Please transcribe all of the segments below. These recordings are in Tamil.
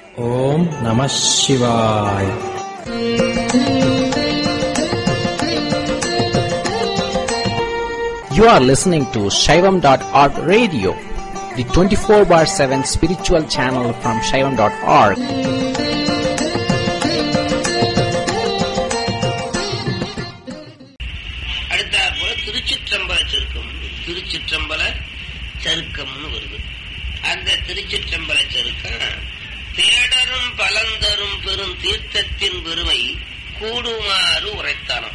ஓம் நம சிவாய் You are listening to Shaivam.org radio, the 24 bar 7 spiritual channel from Shaivam.org. அடுத்தாற் போல திருச்சிற்றம்பல சருக்கம் திருச்சிற்றம்பல சருக்கம்னு வருது அந்த திருச்சிற்றம்பல சருக்கம் தேடரும் பலந்தரும் பெரும் தீர்த்தத்தின் பெருமை கூடுமாறு உரைத்தானம்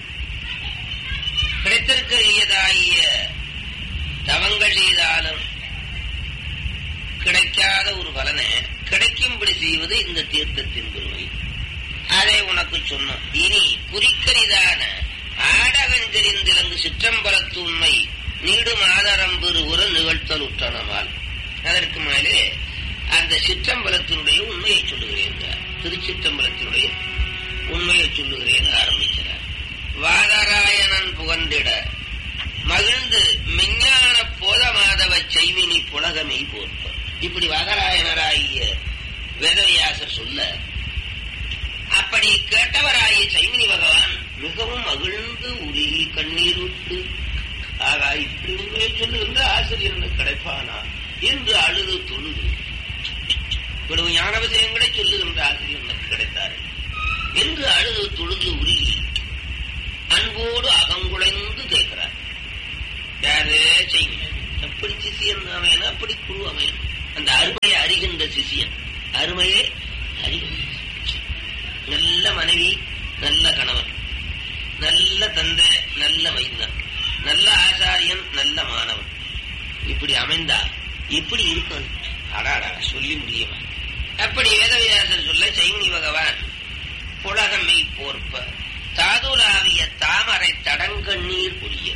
கிடைத்திருக்கியதாகிய தவங்கள் செய்தாலும் கிடைக்காத ஒரு பலனை கிடைக்கும்படி செய்வது இந்த தீர்த்தத்தின் பெருமை அதை உனக்கு சொன்னோம் இனி குறிக்கரிதான ஆடகஞ்செறிந்திலங்கு சிற்றம்பலத்து உண்மை நீடும் ஆதாரம் பெறுவுற நிகழ்த்தல் உற்றனமால் அதற்கு மேலே அந்த சிற்றம்பலத்தினுடைய உண்மையை சொல்லுகிறேன் திருச்சிற்றம்பலத்தினுடைய உண்மையை சொல்லுகிறேன் ஆரம்பிக்கிறார் வாதராயணன் புகந்திட மகிழ்ந்து மெஞ்ஞான போதமாதவ செய்வினி புலகமை போற்ப இப்படி வாதராயணராகிய வேதவியாசர் சொல்ல அப்படி கேட்டவராகிய சைமினி பகவான் மிகவும் மகிழ்ந்து உருகி கண்ணீர் விட்டு ஆகா இப்படி உண்மையை சொல்லுகின்ற ஆசிரியர் கிடைப்பானா என்று அழுது தொழுது இவ்வளவு ஞான விஷயங்களை சொல்லுகின்ற ஆசிரியர் கிடைத்தாரு என்று அழுது தொழுது உருகி அன்போடு அகங்குழைந்து கேட்கிறார் யாரு செய்யும் அப்படி சிசியன் அமையன் அப்படி குரு அமையன் அந்த அருமையை அறிகின்ற சிசியன் அருமையை அறிகின்ற நல்ல மனைவி நல்ல கணவன் நல்ல தந்தை நல்ல மைந்தன் நல்ல ஆசாரியன் நல்ல மாணவன் இப்படி அமைந்தா இப்படி இருக்கும் அடாடா சொல்லி முடியுமா அப்படி வேதவியாசர் சொல்ல சைனி பகவான் புலகமை போர்ப்ப தாதுலாவிய தாமரை தடங்கண்ணீர் புரிய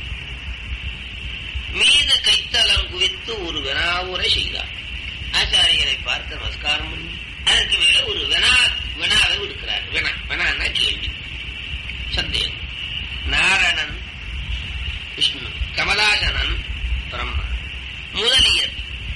மீது கைத்தலம் குவித்து ஒரு வினாவுரை செய்தார் ஆச்சாரியனை பார்த்து நமஸ்காரம் பண்ணி அதற்கு மேல ஒரு வினா வினாவை விடுக்கிறார் வினா வினான்னா கேள்வி சந்தேகம் நாரணன் விஷ்ணு கமலாசனன் பிரம்மா முதலியர்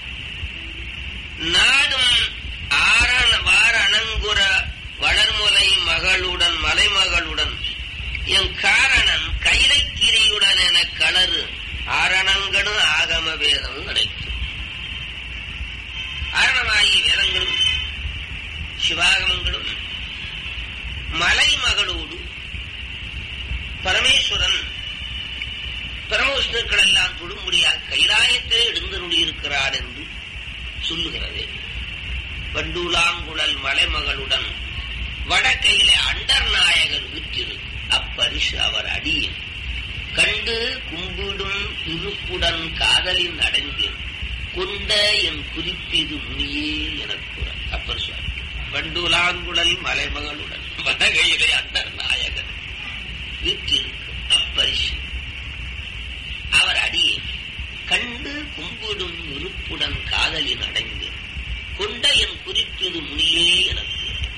நாடும் ஆரண வாரணங்குர வளர்முலை மகளுடன் மலைமகளுடன் என் காரணன் கைலைக்கிரியுடன் என களறு ஆரணங்களும் ஆகம வேதம் கிடைக்கும் ஆரணமாகிய வேதங்களும் சிவாகமங்களும் மலைமகளோடு பரமேஸ்வரன் பரமவிஷ்ணுக்கள் எல்லாம் தொடும்படியாக கைலாயத்திலே எழுந்து இருக்கிறார் என்று சொல்லுகிறது வண்டூலாங்குழல் மலைமகளுடன் வடக்கையிலே அண்டர் நாயகர் விற்றிரு அப்பரிசு அவர் அடியில் கண்டு கும்பிடும் திருப்புடன் காதலின் அடங்கின் கொண்ட என் குறிப்பீது முனியே எனக்கு அப்பர் சுவாமி வண்டூலாங்குழல் மலைமகளுடன் வடகையிலே அண்டர் நாயகர் வீட்டிற்கு அப்பரிசு அவர் அடியே கண்டு கும்பிடும் விருப்புடன் காதலின் அடங்கி கொண்ட என் குறிப்பது முனியே எனக்கு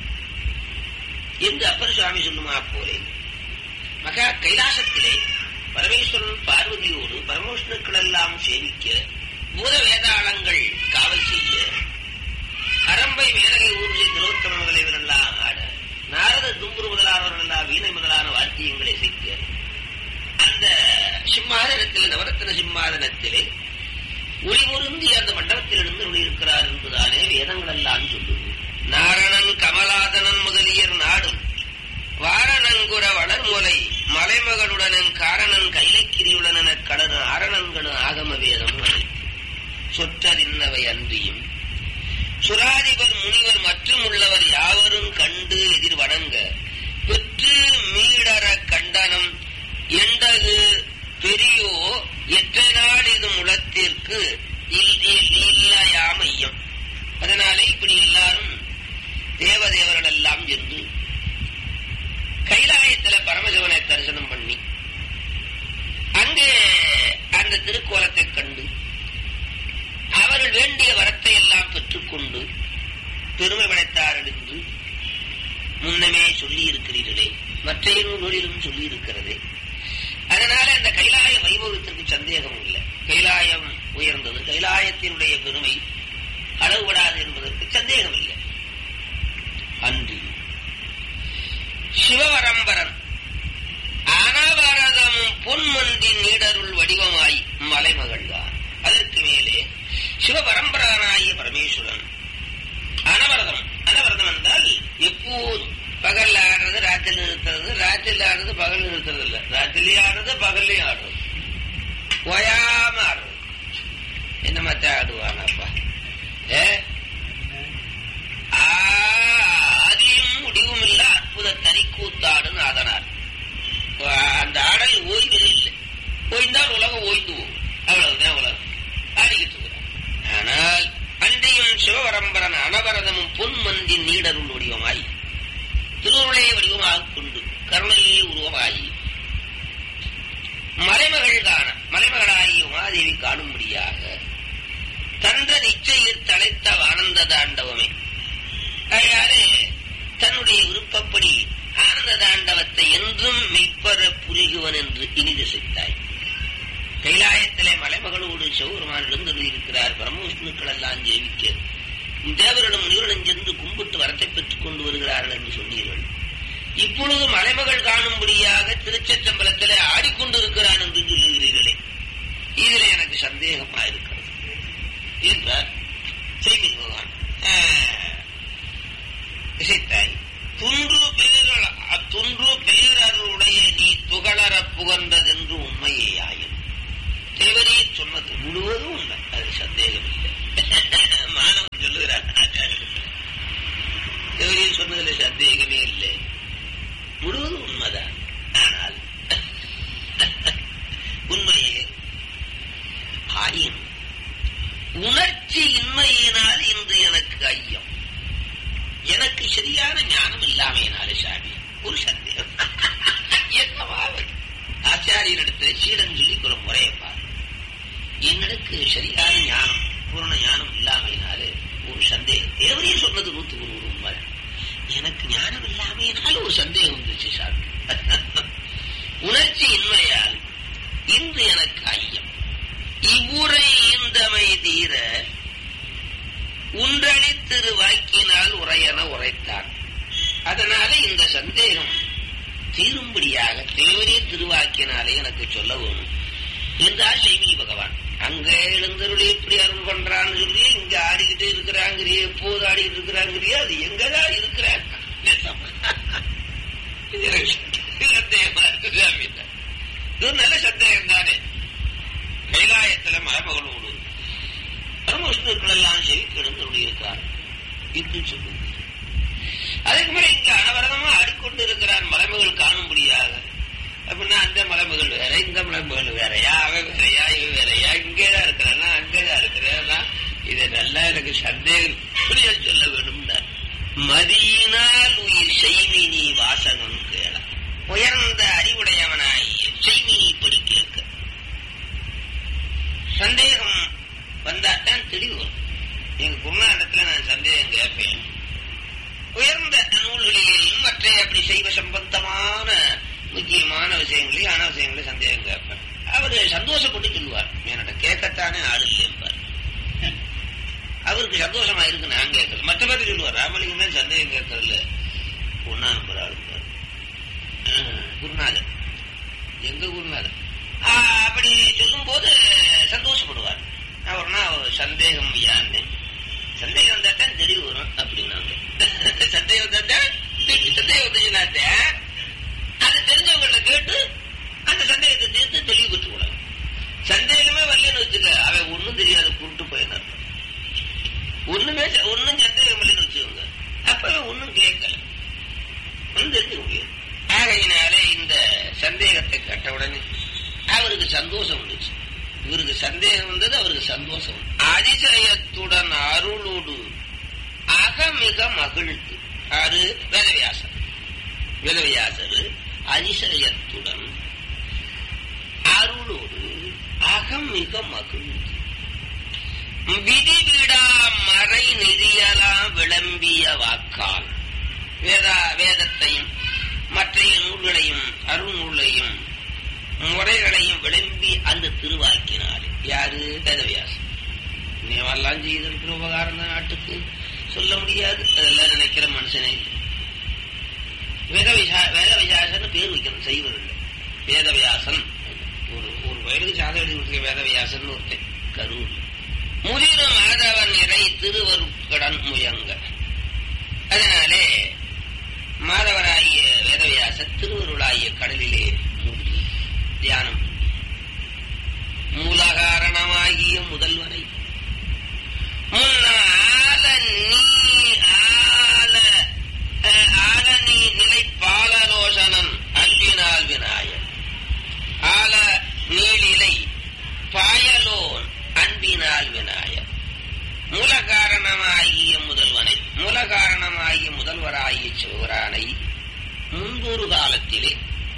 என்று அப்பர் சுவாமி சொல்லுமா போலே மகா கைலாசத்திலே பரமேஸ்வரன் பார்வதியோடு பரமவிஷ்ணுக்கள் எல்லாம் சேவிக்க பூத வேதாளங்கள் காவல் செய்ய அரம்பை மேலகை ஊர்லி திரோத்தம முதலியவர் எல்லாம் ஆட நாரத தும்புரு முதலானவர்கள் எல்லாம் வீணை முதலான வாத்தியங்களை செய்ய அந்த சிம்மாதனத்தில் நவரத்ன சிம்மாதனத்திலே ஒளிமுருந்தி அந்த மண்டபத்தில் இருந்து இருக்கிறார் என்பதாலே வேதங்கள் எல்லாம் சொல்லுது நாரணன் கமலாதனன் முதலியர் நாடும் வாரணங்குர வளர்முலை மலைமகளுடன் காரணன் கைலக்கிரியுடன் கடன ஆரணன்களும் ஆகம வேதம் சொற்றறிந்தவை அன்றியும் சுராதிபர் முனிவர் மற்றும் உள்ளவர் யாவரும் கண்டு எதிர் வணங்க பெற்று மீடர கண்டனம் எண்டது பெரியோ எத்தனை நாள் இது முளத்திற்கு இல்லையா மையம் அதனாலே இப்படி எல்லாரும் தேவதேவர்கள் எல்லாம் சென்று கைலாயத்துல பரமசிவனை தரிசனம் பண்ணி அங்கே அந்த திருக்கோலத்தை கண்டு அவர்கள் வேண்டிய வரத்தை எல்லாம் பெற்றுக்கொண்டு பெருமை படைத்தார்கள் என்று முன்னமே சொல்லி இருக்கிறீர்களே மற்ற நூல்களிலும் சொல்லி இருக்கிறதே அதனால அந்த கைலாய வைபவத்திற்கு சந்தேகம் இல்லை கைலாயம் உயர்ந்தது கைலாயத்தினுடைய பெருமை அளவுபடாது என்பதற்கு சந்தேகம் இல்லை ராத்திரில ஆடுறது பகல் நிறுத்துறது இல்ல ராத்திரிலயும் ஆடுறது பகல்லையும் ஆடுறது ஓயாம ஆடுறது என்ன மத்த ஆடுவானப்பா ஏ ஆதியும் முடிவும் இல்ல அற்புத தனிக்கூத்தாடுன்னு அதனார் அந்த ஆடல் ஓய்வதே இல்லை ஓய்ந்தால் உலகம் ஓய்ந்து போகும் அவ்வளவுதான் உலகம் ஆடிக்கிட்டு இருக்கிறார் ஆனால் அன்றையும் சிவபரம்பரன் அனவரதமும் பொன்மந்தின் நீடருள் வடிவமாய் திருவுருளே வடிவமாக கொண்டு கருணையே உருவமாகி மலைமகள் காண மலைமகளாகி உமாதேவி காணும்படியாக தந்த நிச்சயில் தலைத்த ஆனந்த தாண்டவமே அதையாலே தன்னுடைய விருப்பப்படி ஆனந்த தாண்டவத்தை என்றும் மெய்ப்பற புரிகுவன் என்று இனிது செய்தாய் கைலாயத்திலே மலைமகளோடு சிவபெருமான் எழுந்திருக்கிறார் பிரம்மவிஷ்ணுக்கள் எல்லாம் ஜெயிக்க தேவர்களும் முனிவர்களும் சென்று கும்பிட்டு வரத்தை பெற்றுக் கொண்டு வருகிறார்கள் என்று சொன்னீர்கள் இப்பொழுது மலைமகள் காணும்படியாக திருச்சற்றம்பலத்திலே ஆடிக்கொண்டிருக்கிறான் என்று சொல்லுகிறீர்களே இதில் எனக்கு சந்தேகமா இருக்கிறது என்றார் செய்தி பகவான் இசைத்தாய் துன்று பேர்கள் துன்று பேரருடைய நீ துகளற புகழ்ந்ததென்று உண்மையே ஆயும் தேவரே சொன்னது முழுவதும் உண்மை அது சந்தேகம் இல்லை மாணவன் சொல்லுகிறார் தேவரே சொன்னதுல சந்தேகமே இல்லை முழுவதும் உண்மைதான் ஆனால் உண்மையே ஆயின் உணர்ச்சி இன்மையினால் இன்று எனக்கு ஐயம் எனக்கு சரியான ஞானம் இல்லாமையினாலே சாமி ஒரு சந்தேகம் என்னவாவது ஆச்சாரியனிடத்தில் சீடன் சொல்லி ஒரு முறையை பாரு என்னுக்கு சரியான ஞானம் பூர்ண ஞானம் இல்லாமையினாலே ஒரு சந்தேகம் தேவரே சொன்னது நூத்துக்கு நூறு உண்மை எனக்கு ஞானம் இல்லாமையினால ஒரு சந்தேகம் வந்துச்சு சாமி உணர்ச்சி இன்மையால் இன்று எனக்கு ஐயம் இவ்வுரை இந்தமை தீர உன்றடி திரு வாக்கினால் உரையென உரைத்தான் அதனால இந்த சந்தேகம் தீரும்படியாக தேவரே திருவாக்கினாலே எனக்கு சொல்ல வேணும் என்றால் செய்வி பகவான் அங்க எழுந்தருளி எப்படி அருள் பண்றான்னு சொல்லி இங்க ஆடிக்கிட்டே இருக்கிறாங்கிறியே எப்போது ஆடிக்கிட்டு இருக்கிறாங்கிறியே அது எங்கதான் இருக்கிறாங்க சந்தேகமா இருக்கு சாமி இது நல்ல சந்தேகம் தானே கைலாயத்துல மரமகளோடு பரமவிஷ்ணுக்கள் எல்லாம் செவிக்கு எழுந்தருளி இருக்கார் என்று சொல்லுங்க அதுக்கு மேல இங்க அனவரதமா ஆடிக்கொண்டு இருக்கிறான் மலைமகள் காணும்படியாக அப்படின்னா அந்த மலைமகள் வேற இந்த மலைமகள் வேறையா அவன் வேறையா இவன் வேறையா இங்கேதான் இருக்கிறானா அங்கேதான் இருக்கிறானா இதை நல்லா எனக்கு சந்தேகம் புரிய சொல்ல வேணும்னா மதியினால் உயிர் செய்மி நீ வாசகம் கேள உயர்ந்த அறிவுடையவனாய் செய்மி இப்படி கேட்க சந்தேகம் வந்தாத்தான் தெளிவு வரும் எங்க குருநாடத்துல நான் சந்தேகம் கேட்பேன் உயர்ந்த நூல்களிலேயும் மற்ற அப்படி செய்வ சம்பந்தமான முக்கியமான விஷயங்களையும் அனாவசியங்களையும் சந்தேகம் கேட்பேன் அவரு சந்தோஷப்பட்டு சொல்லுவார் என்னோட கேட்கத்தானே ஆளு கேட்பார் அவருக்கு சந்தோஷமா இருக்கு நான் கேட்கல மற்ற பேர் சொல்லுவார் ராமலிங்கம் தான் சந்தேகம் கேட்கறதுல ஒன்னா நம்பர் ஆளு குருநாதர் எங்க குருநாதர் அப்படி சொல்லும் போது சந்தோஷப்படுவார் அவர்னா சந்தேகம் யான்னு சந்தேகம் வந்தா தான் தெளிவு வரும் அப்படின்னாங்க சந்தேகம் வந்தா தான் சந்தேகம் வந்துச்சுனாத்த அதை தெரிஞ்சவங்கள்ட்ட கேட்டு அந்த சந்தேகத்தை தீர்த்து தெளிவு பெற்றுக்கூடாது சந்தேகமே வரலன்னு வச்சுக்க அவன் ஒன்னும் தெரியாது குருட்டு போயினார் ஒண்ணுமே ஒன்னும் சந்தேகம் இல்லைன்னு வச்சுக்கோங்க அப்ப ஒன்னும் கேட்கல ஒன்னும் தெரிஞ்சுக்க முடியாது ஆகையினாலே இந்த சந்தேகத்தை கேட்ட உடனே அவருக்கு சந்தோஷம் வந்துச்சு இவருக்கு சந்தேகம் வந்தது அவருக்கு சந்தோஷம் அதிசயத்துடன் அருளோடு அகமிக மகிழ்ந்து அது வேதவியாசர் வேதவியாசர் அதிசயத்துடன் அருளோடு அகமிக மகிழ்ந்து விதிவிடா மறை நெறியலாம் விளம்பிய வாக்கால் வேதா வேதத்தையும் மற்ற நூல்களையும் அருள் நூலையும் முறைகளையும் விளம்பி அந்த திருவாக்கினார் யாரு வேதவியாசம் நீவெல்லாம் செய்திருக்கிற உபகாரம் தான் நாட்டுக்கு சொல்ல முடியாது அதெல்லாம் நினைக்கிற மனுஷனே இல்லை வேதவிசா வேதவியாசன் பேர் வைக்கணும் செய்வது இல்லை வேதவியாசன் ஒரு ஒரு வயதுக்கு சாதம் எழுதி கொடுத்த வேதவியாசன் ஒருத்தன் கரூர் முதிர மாதவன் இறை திருவருக்கடன் முயங்க அதனாலே மாதவராகிய வேதவியாச திருவருளாகிய கடலிலே மூழ்கி தியானம் மூலகாரணமாகிய முதல்வனை முன்னால நீ ஆல அஹ், ஆல நீ நிலை பாலரோசனன் அன்பினால் விநாயகன் ஆல நீளிலை பாயலோன் அன்பினால் விநாயகன் மூல காரணமாகிய முதல்வனை மூல காரணமாகிய முதல்வராகிய சிவரானை முன்பொரு காலத்திலே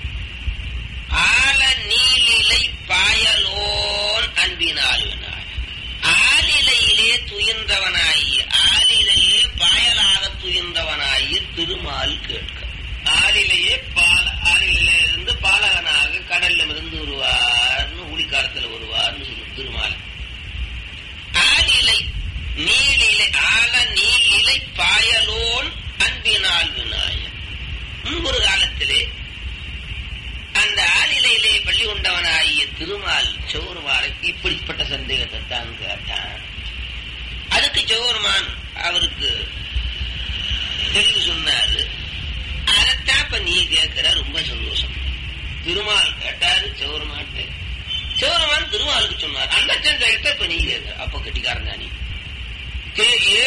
ஆல நீலிலை பாயலோன் அன்பினால் விநாயகன் ஆலிலையிலே துயின்றவனாகிய ஆலிலையே பாயலாக துயின்றவனாகிய திருமால் கேட்க ஆலிலையே பால ஆலிலே இருந்து பாலகனாக கடல்ல இருந்து வருவார்னு ஊழிக்காலத்தில் வருவார்னு சொல்லும் திருமால் ஆலிலை நீலிலை ஆல நீலிலை பாயலோன் அன்பினால் விநாயகன் முன்பொரு காலத்திலே அந்த ஆளிலையிலே பள்ளி கொண்டவனாகிய திருமால் சௌருமாருக்கு இப்படிப்பட்ட சந்தேகத்தை தான் கேட்டான் அதுக்கு சௌருமான் அவருக்கு தெளிவு சொன்னாரு அதைத்தான் இப்ப நீ கேட்கிற ரொம்ப சந்தோஷம் திருமால் கேட்டாரு சௌருமான் சௌருமான் திருமாலுக்கு சொன்னார் அந்த சந்தேகத்தை இப்ப நீ கேட்கிற அப்ப கட்டிக்காரன் நீ